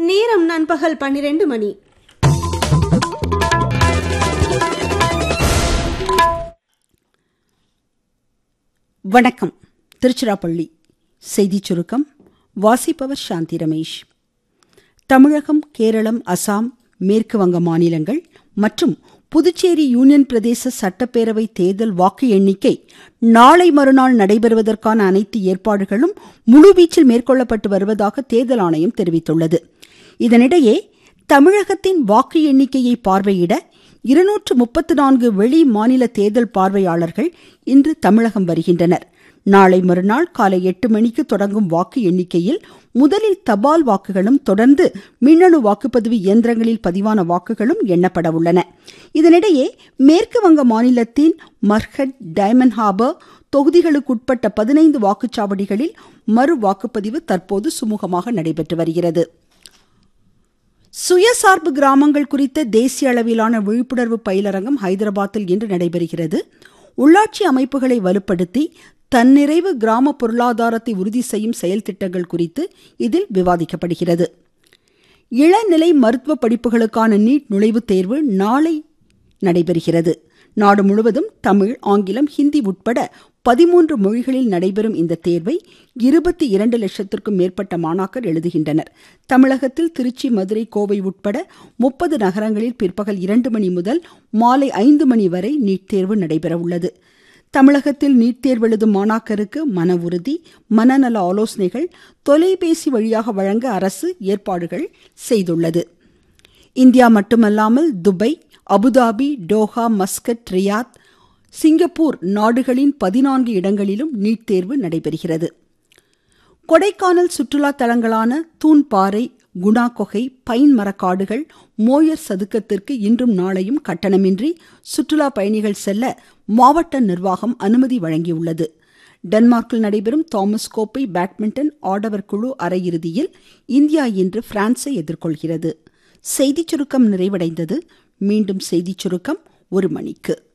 நேரம் நண்பகல் பன்னிரண்டு மணி வணக்கம் திருச்சிராப்பள்ளி செய்திச் சுருக்கம் வாசிப்பவர் சாந்தி ரமேஷ் தமிழகம் கேரளம் அசாம் மேற்கு வங்க மாநிலங்கள் மற்றும் புதுச்சேரி யூனியன் பிரதேச சட்டப்பேரவை தேர்தல் வாக்கு எண்ணிக்கை நாளை மறுநாள் நடைபெறுவதற்கான அனைத்து ஏற்பாடுகளும் முழுவீச்சில் மேற்கொள்ளப்பட்டு வருவதாக தேர்தல் ஆணையம் தெரிவித்துள்ளது இதனிடையே தமிழகத்தின் வாக்கு எண்ணிக்கையை பார்வையிட இருநூற்று முப்பத்து நான்கு வெளி மாநில தேர்தல் பார்வையாளர்கள் இன்று தமிழகம் வருகின்றனர் நாளை மறுநாள் காலை எட்டு மணிக்கு தொடங்கும் வாக்கு எண்ணிக்கையில் முதலில் தபால் வாக்குகளும் தொடர்ந்து மின்னணு வாக்குப்பதிவு இயந்திரங்களில் பதிவான வாக்குகளும் எண்ணப்பட உள்ளன இதனிடையே மேற்கு வங்க மாநிலத்தின் மர்ஹட் டைமண்ட் ஹார்பர் தொகுதிகளுக்குட்பட்ட பதினைந்து வாக்குச்சாவடிகளில் மறு வாக்குப்பதிவு தற்போது சுமூகமாக நடைபெற்று வருகிறது சுயசார்பு கிராமங்கள் குறித்த தேசிய அளவிலான விழிப்புணர்வு பயிலரங்கம் ஹைதராபாத்தில் இன்று நடைபெறுகிறது உள்ளாட்சி அமைப்புகளை வலுப்படுத்தி தன்னிறைவு கிராம பொருளாதாரத்தை உறுதி செய்யும் செயல் திட்டங்கள் குறித்து இதில் விவாதிக்கப்படுகிறது இளநிலை மருத்துவ படிப்புகளுக்கான நீட் நுழைவுத் தேர்வு நாளை நடைபெறுகிறது நாடு முழுவதும் தமிழ் ஆங்கிலம் ஹிந்தி உட்பட பதிமூன்று மொழிகளில் நடைபெறும் இந்த தேர்வை இருபத்தி இரண்டு லட்சத்திற்கும் மேற்பட்ட மாணாக்கர் எழுதுகின்றனர் தமிழகத்தில் திருச்சி மதுரை கோவை உட்பட முப்பது நகரங்களில் பிற்பகல் இரண்டு மணி முதல் மாலை ஐந்து மணி வரை நீட் தேர்வு நடைபெற உள்ளது தமிழகத்தில் நீட் தேர்வு எழுதும் மாணாக்கருக்கு மன உறுதி மனநல ஆலோசனைகள் தொலைபேசி வழியாக வழங்க அரசு ஏற்பாடுகள் செய்துள்ளது இந்தியா மட்டுமல்லாமல் Dubai Abu Dhabi Doha Muscat Riyadh Singapore நாடுகளின் பதினான்கு இடங்களிலும் நீட் தேர்வு நடைபெறுகிறது கொடைக்கானல் சுற்றுலா தலங்களான தூண்பாறை குணா கொகை பைன் மரக்காடுகள் மோயர் சதுக்கத்திற்கு இன்றும் நாளையும் கட்டணமின்றி சுற்றுலா பயணிகள் செல்ல மாவட்ட நிர்வாகம் அனுமதி வழங்கியுள்ளது டென்மார்க்கில் நடைபெறும் தாமஸ் கோப்பை பேட்மிண்டன் ஆடவர் குழு அரையிறுதியில் இந்தியா இன்று பிரான்ஸை எதிர்கொள்கிறது செய்திச் சுருக்கம் நிறைவடைந்தது மீண்டும் செய்திச் சுருக்கம் ஒரு மணிக்கு